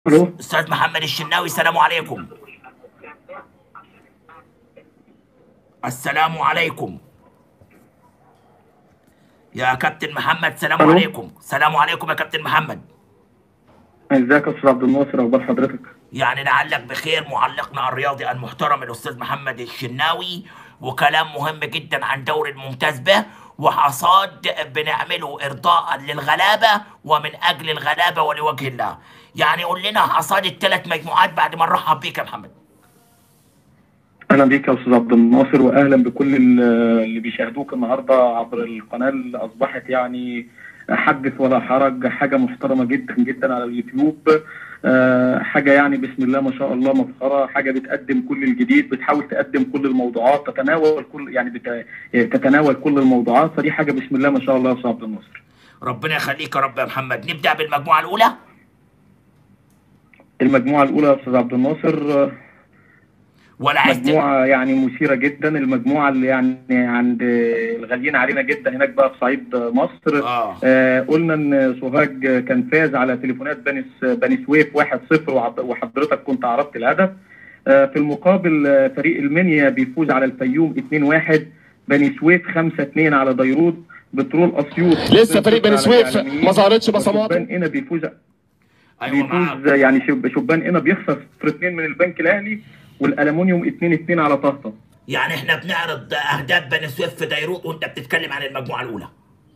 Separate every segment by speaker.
Speaker 1: الو
Speaker 2: استاذ محمد الشناوي السلام عليكم السلام عليكم يا كابتن محمد سلام
Speaker 1: ألو.
Speaker 2: عليكم سلام عليكم يا كابتن محمد
Speaker 1: ازيك يا استاذ عبد الناصر اخبار حضرتك
Speaker 2: يعني لعلك بخير معلقنا الرياضي المحترم الاستاذ محمد الشناوي وكلام مهم جدا عن دوري الممتاز به وحصاد بنعمله ارضاء للغلابه ومن اجل الغلابه ولوجه الله يعني قول لنا حصاد الثلاث مجموعات بعد ما نرحب بيك يا محمد
Speaker 1: اهلا بيك يا استاذ عبد الناصر واهلا بكل ال- اللي بيشاهدوك النهارده عبر القناه اللي اصبحت يعني حدث ولا حرج حاجه محترمه جدا جدا على اليوتيوب آه، حاجه يعني بسم الله ما شاء الله مفخره حاجه بتقدم كل الجديد بتحاول تقدم كل الموضوعات تتناول كل يعني بت- تتناول كل الموضوعات فدي حاجه بسم الله ما شاء الله يا استاذ عبد الناصر
Speaker 2: ربنا يخليك يا رب يا محمد نبدا بالمجموعه الاولى
Speaker 1: المجموعه الاولى يا استاذ عبد الناصر آه،
Speaker 2: ولا عايز ت-
Speaker 1: مجموعة يعني مثيرة جدا المجموعة اللي يعني عند الغاليين علينا جدا هناك بقى في صعيد مصر
Speaker 2: اه
Speaker 1: آه قلنا ان سوهاج كان فاز على تليفونات بني س- بني سويف 1-0 وعب- وحضرتك كنت عرضت الهدف آه في المقابل آه، فريق المنيا بيفوز على الفيوم 2-1 بني سويف 5-2 على ديروت بترول اسيوط
Speaker 3: لسه فريق بني
Speaker 1: على
Speaker 3: سويف
Speaker 1: الإعلاميين.
Speaker 3: ما ظهرتش بصماته.
Speaker 1: وشبان هنا بيفوز
Speaker 2: ايوه معاك
Speaker 1: بيفوز يعني شب- شبان هنا بيخسر 0-2 من البنك الاهلي والالومنيوم 2-2 على طهطا
Speaker 2: يعني احنا بنعرض اهداف بني سويف في ديروت وانت بتتكلم عن المجموعه الاولى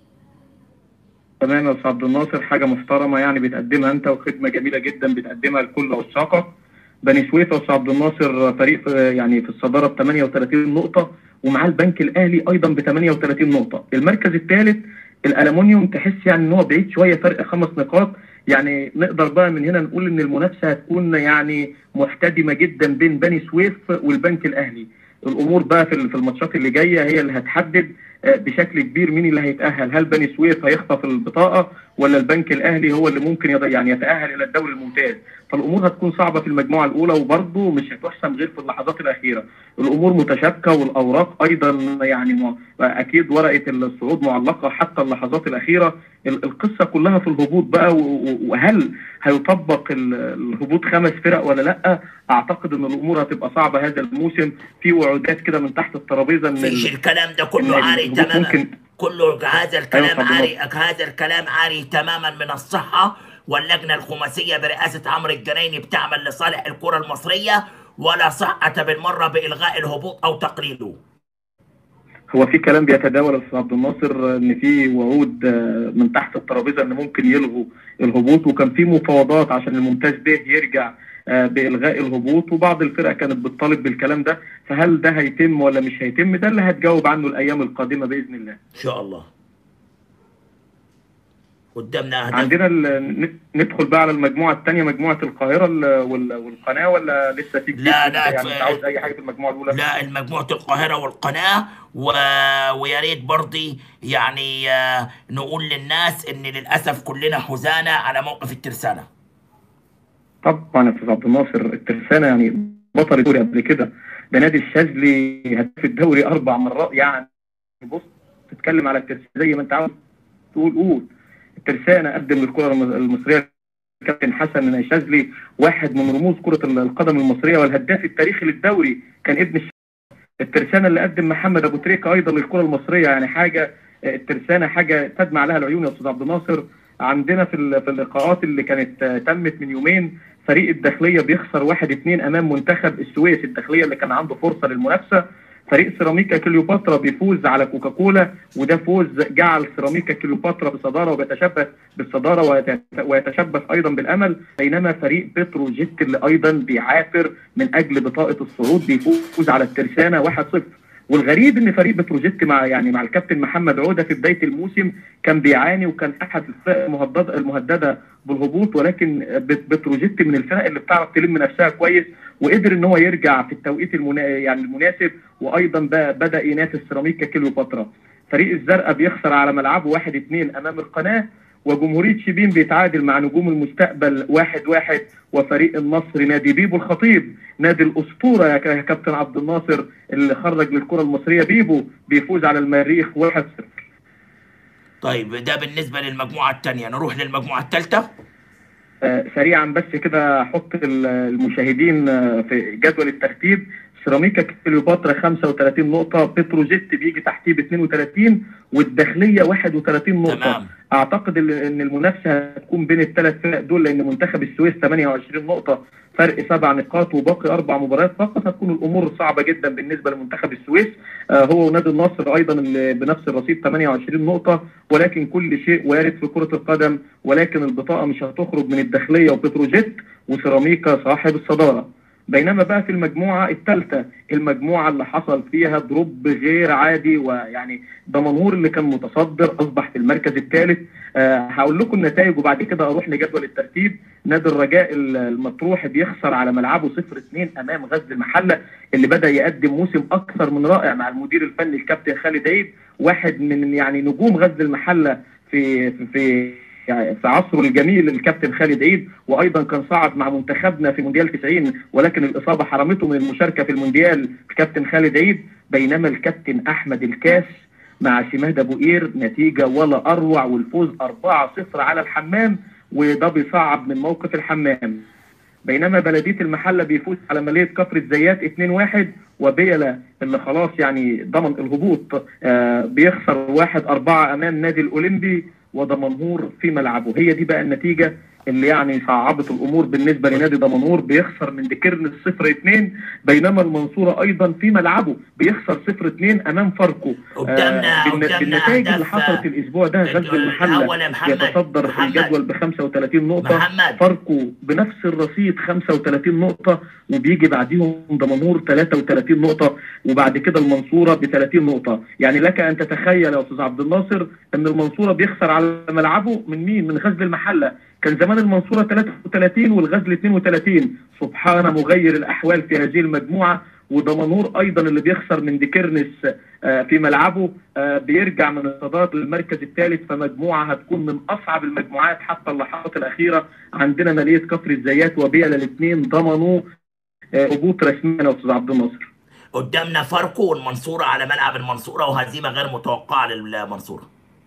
Speaker 1: تمام يا استاذ عبد الناصر حاجه محترمه يعني بتقدمها انت وخدمه جميله جدا بتقدمها لكل عشاقك بني سويف يا استاذ عبد الناصر فريق في يعني في الصداره ب 38 نقطه ومعاه البنك الاهلي ايضا ب 38 نقطه المركز الثالث الالومنيوم تحس يعني ان هو بعيد شويه فرق خمس نقاط يعني نقدر بقى من هنا نقول ان المنافسه هتكون يعني محتدمه جدا بين بني سويف والبنك الاهلي الامور بقى في في الماتشات اللي جايه هي اللي هتحدد آه، بشكل كبير مين اللي هيتاهل هل بني سويف هيخطف البطاقه ولا البنك الاهلي هو اللي ممكن يض- يعني يتاهل الى الدوري الممتاز فالامور هتكون صعبه في المجموعه الاولى وبرضه مش هتحسم غير في اللحظات الاخيره الامور متشابكه والاوراق ايضا يعني م- اكيد ورقه الصعود معلقه حتى اللحظات الاخيره ال- القصه كلها في الهبوط بقى و- و- وهل هيطبق ال- الهبوط خمس فرق ولا لا اعتقد ان الامور هتبقى صعبه هذا الموسم في وعودات كده من تحت الترابيزه ان
Speaker 2: فيش
Speaker 1: ال-
Speaker 2: الكلام ده كله
Speaker 1: إن
Speaker 2: عاري
Speaker 1: الهبوط
Speaker 2: تماما
Speaker 1: ممكن-
Speaker 2: كله هذا الكلام
Speaker 1: أيوة طبعاً.
Speaker 2: عاري هذا الكلام عاري تماما من الصحة واللجنة الخماسية برئاسة عمرو الجنايني بتعمل لصالح الكرة المصرية ولا صحة بالمرة بإلغاء الهبوط أو تقليله
Speaker 1: هو في كلام بيتداول يا استاذ عبد الناصر ان في وعود آه، من تحت الترابيزه ان ممكن يلغوا الهبوط وكان في مفاوضات عشان الممتاز به يرجع آه، بالغاء الهبوط وبعض الفرق كانت بتطالب بالكلام ده فهل ده هيتم ولا مش هيتم ده اللي هتجاوب عنه الايام القادمه باذن الله
Speaker 2: إن شاء الله قدامنا أهداف
Speaker 1: عندنا ال- ن- ندخل بقى على المجموعه الثانيه مجموعه القاهره ال- وال- والقناه ولا لسه في جديد؟
Speaker 2: لا، لا،
Speaker 1: يعني
Speaker 2: ف-
Speaker 1: انت عاوز اي حاجه في المجموعه الاولى
Speaker 2: لا المجموعة القاهرة والقناة و... ويا ريت برضي يعني آه، نقول للناس إن للأسف كلنا حزانة على موقف الترسانة
Speaker 1: طبعا يا استاذ عبد الناصر الترسانه يعني بطل الدوري قبل كده ده نادي الشاذلي هداف الدوري اربع مرات يعني بص تتكلم على الترسانه زي ما انت عاوز تقول قول الترسانه قدم للكره الم- المصريه كابتن حسن الشاذلي واحد من رموز كره ال- القدم المصريه والهداف التاريخي للدوري كان ابن الش- الترسانه اللي قدم محمد ابو تريكه ايضا للكره المصريه يعني حاجه آه، الترسانه حاجه تدمع لها العيون يا استاذ عبد الناصر عندنا في ال- في اللقاءات اللي كانت آه، تمت من يومين فريق الداخليه بيخسر واحد اتنين امام منتخب السويس الداخليه اللي كان عنده فرصه للمنافسه فريق سيراميكا كليوباترا بيفوز على كوكاكولا وده فوز جعل سيراميكا كليوباترا بصداره وبيتشبث بالصداره ويت- ويتشبث ايضا بالامل بينما فريق بتروجيت اللي ايضا بيعافر من اجل بطاقه الصعود بيفوز على الترسانه 1-0 والغريب ان فريق بتروجيت مع يعني مع الكابتن محمد عوده في بدايه الموسم كان بيعاني وكان احد الفرق المهدده المهدده بالهبوط ولكن بت- بتروجيت من الفرق اللي بتعرف تلم نفسها كويس وقدر ان هو يرجع في التوقيت المنا... يعني المناسب وايضا ب- بدا ينافس سيراميكا كليوباترا فريق الزرقاء بيخسر على ملعبه 1-2 امام القناه وجمهوريه شبين بيتعادل مع نجوم المستقبل 1-1 وفريق النصر نادي بيبو الخطيب نادي الاسطوره يا ك- يا كابتن عبد الناصر اللي خرج للكره المصريه بيبو بيفوز على المريخ 1-0
Speaker 2: طيب ده بالنسبة للمجموعة الثانية نروح للمجموعة الثالثة
Speaker 1: آه، سريعا بس كده احط ال- المشاهدين آه، في جدول الترتيب سيراميكا كليوباترا 35 نقطة بتروجيت بيجي تحتيه ب 32 والداخلية 31 نقطة
Speaker 2: تمام
Speaker 1: اعتقد ال- ان المنافسه هتكون بين الثلاث فرق دول لان منتخب السويس 28 نقطه فرق سبع نقاط وباقي اربع مباريات فقط هتكون الامور صعبه جدا بالنسبه لمنتخب السويس آه هو ونادي النصر ايضا اللي بنفس الرصيد 28 نقطه ولكن كل شيء وارد في كره القدم ولكن البطاقه مش هتخرج من الداخليه وبتروجيت وسيراميكا صاحب الصداره بينما بقى في المجموعه الثالثه المجموعه اللي حصل فيها دروب غير عادي ويعني دمنهور اللي كان متصدر اصبح في المركز الثالث أه هقول لكم النتائج وبعد كده اروح لجدول الترتيب نادي الرجاء المطروح بيخسر على ملعبه 0-2 امام غزل المحله اللي بدا يقدم موسم اكثر من رائع مع المدير الفني الكابتن خالد عيد واحد من يعني نجوم غزل المحله في في, في يعني في عصره الجميل الكابتن خالد عيد وايضا كان صعد مع منتخبنا في مونديال 90 ولكن الاصابه حرمته من المشاركه في المونديال الكابتن خالد عيد بينما الكابتن احمد الكاس مع سماد ابو قير نتيجه ولا اروع والفوز 4-0 على الحمام وده بيصعب من موقف الحمام بينما بلديه المحله بيفوز على ماليه كفر الزيات 2-1 وبيلا اللي خلاص يعني ضمن الهبوط آه بيخسر 1-4 امام نادي الاولمبي ودمنهور في ملعبه هي دي بقى النتيجه اللي يعني صعبت الامور بالنسبه لنادي دمنهور بيخسر من ديكيرنس 0 2 بينما المنصوره ايضا في ملعبه بيخسر 0 2 امام فاركو
Speaker 2: قدامنا
Speaker 1: بالن-
Speaker 2: قدامنا
Speaker 1: بالنتائج اللي
Speaker 2: اهداف
Speaker 1: حصلت الاسبوع ده غزل
Speaker 2: الأول
Speaker 1: المحله
Speaker 2: يا محمد
Speaker 1: يتصدر
Speaker 2: محمد
Speaker 1: الجدول ب 35 نقطه
Speaker 2: محمد
Speaker 1: فاركو بنفس الرصيد 35 نقطة وبيجي بعديهم دمنهور 33 نقطة وبعد كده المنصورة ب 30 نقطة، يعني لك أن تتخيل يا أستاذ عبد الناصر أن المنصورة بيخسر على ملعبه من مين؟ من غزل المحلة، كان زمان المنصورة 33 والغزل 32 سبحان مغير الأحوال في هذه المجموعة ودمنهور أيضا اللي بيخسر من ديكيرنس آه، في ملعبه آه، بيرجع من الصدارة للمركز الثالث فمجموعة هتكون من أصعب المجموعات حتى اللحظات الأخيرة عندنا مالية كفر الزيات وبيلا الاثنين ضمنوا آه، هبوط رسميا يا أستاذ عبد الناصر
Speaker 2: قدامنا فاركو والمنصورة على ملعب المنصورة وهزيمة غير متوقعة للمنصورة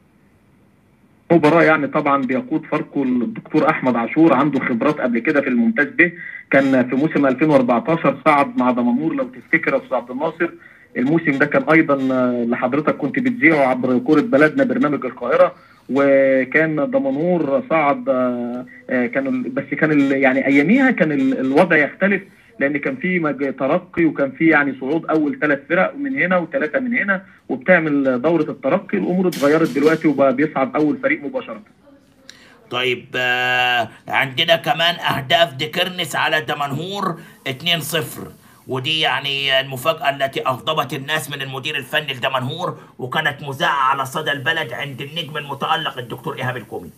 Speaker 1: مباراة يعني طبعا بيقود فاركو الدكتور احمد عاشور عنده خبرات قبل كده في الممتاز به كان في موسم 2014 صعد مع دمنهور لو تفتكر يا استاذ عبد الناصر الموسم ده كان ايضا آه، اللي حضرتك كنت بتذيعه عبر كرة بلدنا برنامج القاهرة وكان دمنهور صعد آه، آه، كان ال- بس كان ال- يعني اياميها كان ال- الوضع يختلف لان كان في مج- ترقي وكان في يعني صعود اول ثلاث فرق من هنا وثلاثه من هنا وبتعمل دوره الترقي الامور اتغيرت دلوقتي وبقى بيصعد اول فريق مباشره
Speaker 2: طيب آه، عندنا كمان اهداف ديكرنس على دمنهور 2-0 ودي يعني المفاجأة التي أغضبت الناس من المدير الفني لدمنهور وكانت مذاعة على صدى البلد عند النجم المتألق الدكتور إيهاب الكومي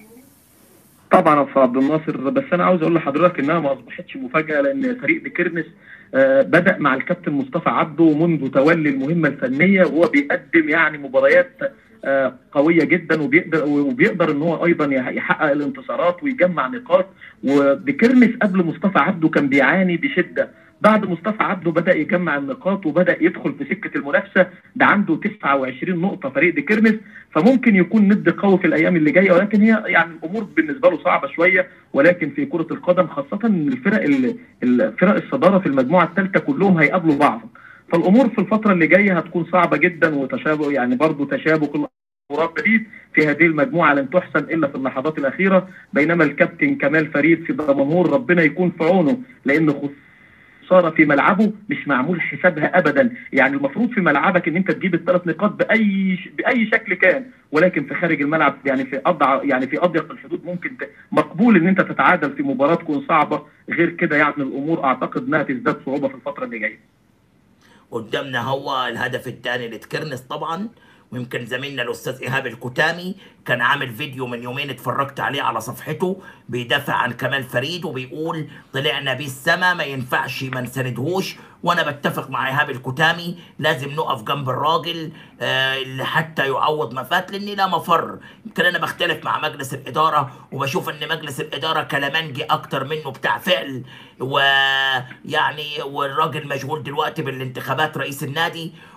Speaker 1: طبعا يا استاذ عبد الناصر بس انا عاوز اقول لحضرتك انها ما اصبحتش مفاجاه لان فريق ديكيرنس آه، بدا مع الكابتن مصطفى عبده منذ تولي المهمه الفنيه وهو بيقدم يعني مباريات آه، قويه جدا وبيقدر وبيقدر ان هو ايضا يح- يحقق الانتصارات ويجمع نقاط وديكيرنس قبل مصطفى عبده كان بيعاني بشده بعد مصطفى عبده بدا يجمع النقاط وبدا يدخل في سكه المنافسه ده عنده 29 نقطه فريق ديكيرنس فممكن يكون ند قوي في الايام اللي جايه ولكن هي يعني الامور بالنسبه له صعبه شويه ولكن في كره القدم خاصه ان الفرق ال- الفرق الصداره في المجموعه الثالثه كلهم هيقابلوا بعض فالامور في الفتره اللي جايه هتكون صعبه جدا وتشابه يعني برضه تشابك الامورات جديد في هذه المجموعه لن تحسن الا في اللحظات الاخيره بينما الكابتن كمال فريد في دمنهور ربنا يكون في عونه لان خساره في ملعبه مش معمول حسابها ابدا يعني المفروض في ملعبك ان انت تجيب الثلاث نقاط باي ش... باي شكل كان ولكن في خارج الملعب يعني في اضع يعني في اضيق الحدود ممكن ت... مقبول ان انت تتعادل في مباراه تكون صعبه غير كده يعني الامور اعتقد انها تزداد صعوبه في الفتره اللي جايه
Speaker 2: قدامنا هو الهدف الثاني لتكرنس طبعا ويمكن زميلنا الاستاذ ايهاب الكتامي كان عامل فيديو من يومين اتفرجت عليه على صفحته بيدافع عن كمال فريد وبيقول طلعنا بيه السما ما ينفعش ما نساندهوش وانا بتفق مع ايهاب الكتامي لازم نقف جنب الراجل آه اللي حتى يعوض ما فات لاني لا مفر يمكن انا بختلف مع مجلس الاداره وبشوف ان مجلس الاداره كلامنجي اكتر منه بتاع فعل ويعني والراجل مشغول دلوقتي بالانتخابات رئيس النادي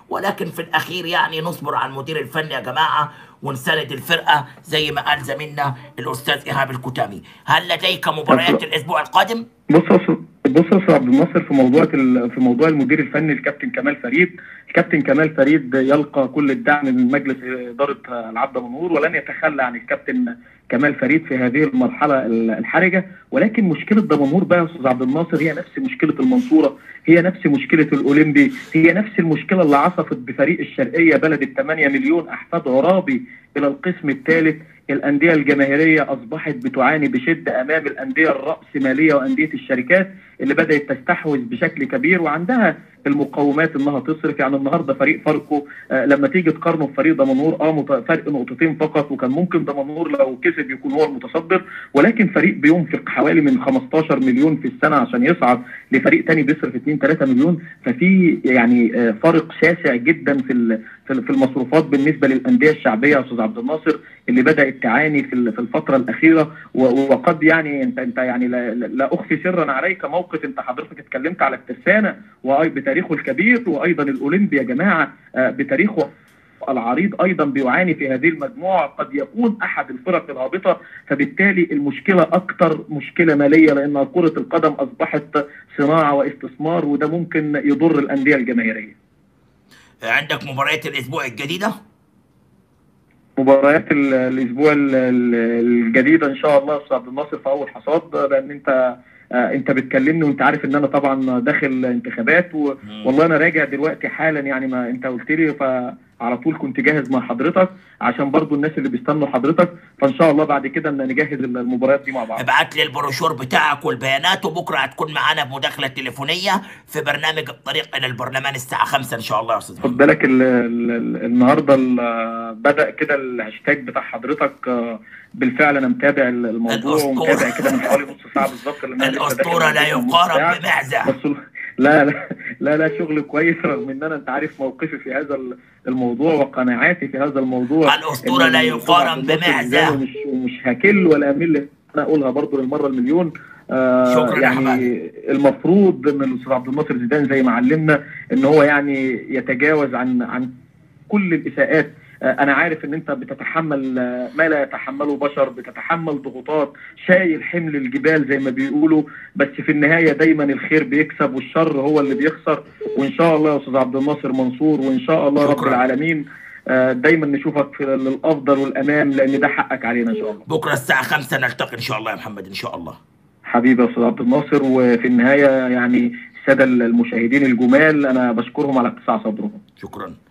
Speaker 2: ولكن في الاخير يعني نصبر على المدير الفني يا جماعه ونساند الفرقه زي ما قال زميلنا الاستاذ ايهاب الكتامي هل لديك مباريات الاسبوع القادم
Speaker 1: بص يا أستاذ- بص يا استاذ عبد الناصر في موضوع ال- في موضوع المدير الفني الكابتن كمال فريد الكابتن كمال فريد يلقى كل الدعم من مجلس اداره العبد منور ولن يتخلى عن الكابتن كمال فريد في هذه المرحله ال- الحرجه ولكن مشكله دمنهور بقى يا استاذ عبد الناصر هي نفس مشكله المنصوره هي نفس مشكله الاولمبي هي نفس المشكله اللي عصفت بفريق الشرقيه بلد ال 8 مليون احفاد عرابي الى القسم الثالث الانديه الجماهيريه اصبحت بتعاني بشده امام الانديه الراسماليه وانديه الشركات اللي بدات تستحوذ بشكل كبير وعندها المقومات انها تصرف يعني النهارده فريق فاركو آه لما تيجي تقارنه بفريق دمنهور اه مت- فرق نقطتين فقط وكان ممكن دمنهور لو كسب يكون هو المتصدر ولكن فريق بينفق حوالي من 15 مليون في السنه عشان يصعد لفريق تاني بيصرف 2 3 مليون ففي يعني آه فرق شاسع جدا في ال- في ال- في المصروفات بالنسبه للانديه الشعبيه يا استاذ عبد الناصر اللي بدات تعاني في ال- في الفتره الاخيره و- وقد يعني انت انت يعني لا, لا- لا اخفي سرا عليك موقف انت حضرتك اتكلمت على الترسانه واي بتاريخه الكبير وايضا الاولمبي يا جماعه آه، بتاريخه العريض ايضا بيعاني في هذه المجموعه قد يكون احد الفرق الهابطه فبالتالي المشكله اكثر مشكله ماليه لان كره القدم اصبحت صناعه واستثمار وده ممكن يضر الانديه الجماهيريه.
Speaker 2: عندك مباريات الاسبوع الجديده
Speaker 1: مباريات ال- الاسبوع ال- ال- الجديده ان شاء الله استاذ عبد الناصر في اول حصاد لان انت آه، انت بتكلمني وانت عارف ان انا طبعا داخل انتخابات و... والله انا راجع دلوقتي حالا يعني ما انت قلت لي فعلى طول كنت جاهز مع حضرتك عشان برضو الناس اللي بيستنوا حضرتك فان شاء الله بعد كده ان نجهز المباريات دي مع بعض
Speaker 2: ابعت لي البروشور بتاعك والبيانات وبكره هتكون معانا بمداخله تليفونيه في برنامج الطريق الى البرلمان الساعه 5 ان شاء الله يا استاذ
Speaker 1: خد بالك ال ال ال النهارده ال- بدا كده الهاشتاج بتاع حضرتك آه، بالفعل انا متابع الموضوع
Speaker 2: الأسطورة.
Speaker 1: ومتابع كده من حوالي نص ساعه بالظبط لأن أنا لسه داخل
Speaker 2: الاسطوره لا
Speaker 1: البيت من نص
Speaker 2: يقارن
Speaker 1: ساعة.
Speaker 2: بمعزه
Speaker 1: بس لا لا لا لا شغل كويس رغم ان انا انت عارف موقفي في هذا الموضوع وقناعاتي في هذا الموضوع
Speaker 2: الأسطورة
Speaker 1: إن
Speaker 2: لا
Speaker 1: الأستاذ
Speaker 2: يقارن
Speaker 1: عبد الناصر
Speaker 2: بمعزة.
Speaker 1: زيدان ومش ومش هكل ولا امل إن انا اقولها برضه للمره المليون آه
Speaker 2: شكراً يا
Speaker 1: يعني
Speaker 2: حماد.
Speaker 1: المفروض ان الاستاذ عبد الناصر زيدان زي ما علمنا ان هو يعني يتجاوز عن عن كل الاساءات آه، انا عارف ان انت بتتحمل آه، ما لا يتحمله بشر بتتحمل ضغوطات شايل حمل الجبال زي ما بيقولوا بس في النهايه دايما الخير بيكسب والشر هو اللي بيخسر وان شاء الله يا استاذ عبد الناصر منصور وان شاء الله رب
Speaker 2: شكراً.
Speaker 1: العالمين آه، دايما نشوفك في الافضل والامام لان ده حقك علينا ان شاء الله
Speaker 2: بكره الساعه 5 نلتقي ان شاء الله يا محمد ان شاء الله
Speaker 1: حبيبي يا استاذ عبد الناصر وفي النهايه يعني الساده المشاهدين الجمال انا بشكرهم على اتساع صدرهم
Speaker 2: شكرا